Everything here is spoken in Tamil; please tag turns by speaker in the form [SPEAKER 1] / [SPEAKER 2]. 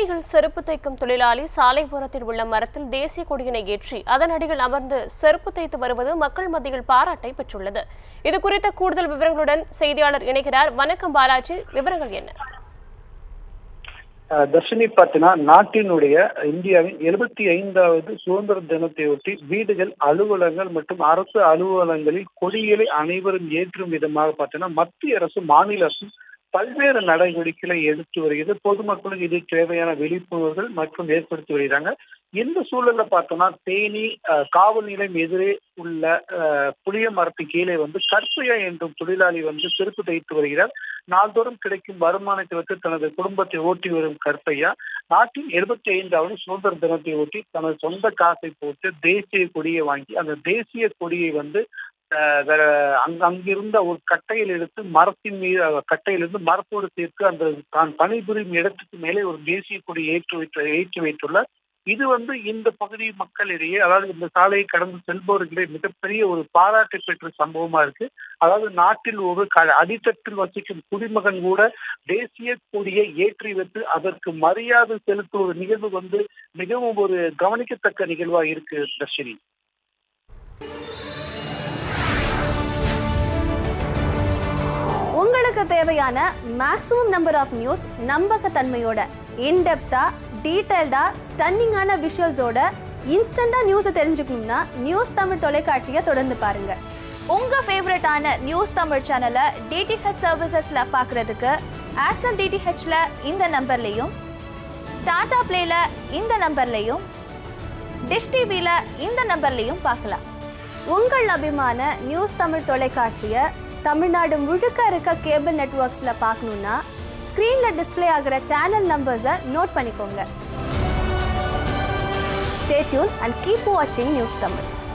[SPEAKER 1] தேனியில் செருப்பு தைக்கும் தொழிலாளி சாலைப்புறத்தில் உள்ள மரத்தில் தேசிய கொடியினை ஏற்றி அதன் அடியில் அமர்ந்து செருப்பு தைத்து வருவது மக்கள் மத்தியில் பாராட்டை பெற்றுள்ளது இது குறித்த கூடுதல் விவரங்களுடன் செய்தியாளர் இணைகிறார் வணக்கம் பாலாஜி விவரங்கள் என்ன
[SPEAKER 2] அஹ் தர்ஷினி பார்த்தீங்கன்னா நாட்டினுடைய இந்தியாவின் எழுபத்தி ஐந்தாவது சுதந்திர தினத்தையொட்டி வீடுகள் அலுவலகங்கள் மற்றும் அரசு அலுவலகங்களில் கொடிகளை அனைவரும் ஏற்றும் விதமாக பார்த்தீங்கன்னா மத்திய அரசு மாநில அரசு பல்வேறு நடவடிக்கைகளை எடுத்து வருகிறது பொதுமக்களுக்கு இது தேவையான விழிப்புணர்வுகள் மற்றும் ஏற்படுத்தி வருகிறாங்க இந்த சூழல்ல பார்த்தோம்னா தேனி அஹ், காவல் நிலையம் எதிரே உள்ள அஹ், புளிய மரத்து கீழே வந்து கற்பையா என்றும் தொழிலாளி வந்து செருப்பு தைத்து வருகிறார் நாள்தோறும் கிடைக்கும் வருமானத்தை வைத்து தனது குடும்பத்தை ஓட்டி வரும் கற்பையா நாட்டின் எழுபத்தி ஐந்தாவது சுதந்திர தினத்தை ஒட்டி தனது சொந்த காசை போட்டு தேசிய கொடியை வாங்கி அந்த தேசிய கொடியை வந்து அஹ், வேற அங்க அங்கிருந்த ஒரு கட்டையில் எடுத்து மரத்தின் மீது அஹ், கட்டையிலிருந்து மரத்தோடு சேர்த்து அந்த தான் பணிபுரியும் இடத்துக்கு மேலே ஒரு தேசிய கொடி ஏற்றி வைத்து ஏற்றி வைத்துள்ளார் இது வந்து இந்த பகுதி மக்களிடையே அதாவது இந்த சாலையை கடந்து செல்பவர்களிடையே மிகப்பெரிய ஒரு பாராட்டு பெற்ற சம்பவமா இருக்கு அதாவது நாட்டில் ஒரு க- அடித்தட்டில் வசிக்கும் குடிமகன் கூட தேசிய கொடியை ஏற்றி வைத்து அதற்கு மரியாதை செலுத்தும் ஒரு நிகழ்வு வந்து மிகவும் ஒரு கவனிக்கத்தக்க நிகழ்வா இருக்கு தர்ஷினி
[SPEAKER 3] உங்களுக்கு தேவையான மேக்ஸிமம் நம்பர் ஆஃப் நியூஸ் நம்பகத்தன்மையோட இன்டெப்தா டீடைல்டா ஸ்டன்னிங்கான விஷுவல்ஸோட இன்ஸ்டண்டா நியூஸை தெரிஞ்சுக்கணும்னா நியூஸ் தமிழ் தொலைக்காட்சியை தொடர்ந்து பாருங்க
[SPEAKER 4] உங்க ஃபேவரட்டான நியூஸ் தமிழ் சேனலை டிடிஹெச் சர்வீசஸ்ல பார்க்கறதுக்கு ஏர்டெல் டிடிஹெச்ல இந்த நம்பர்லையும் டாடா பிளேல இந்த நம்பர்லையும் டிஷ் டிவில இந்த நம்பர்லையும் பார்க்கலாம்
[SPEAKER 3] உங்கள் அபிமான நியூஸ் தமிழ் தொலைக்காட்சியை தமிழ்நாடு முழுக்க இருக்க கேபிள் நெட்வொர்க்ஸில் பார்க்கணுன்னா ஸ்க்ரீனில் டிஸ்ப்ளே ஆகிற சேனல் நம்பர்ஸை நோட் பண்ணிக்கோங்க ஸ்டே டியூன் அண்ட் கீப் வாட்சிங் நியூஸ் தமிழ்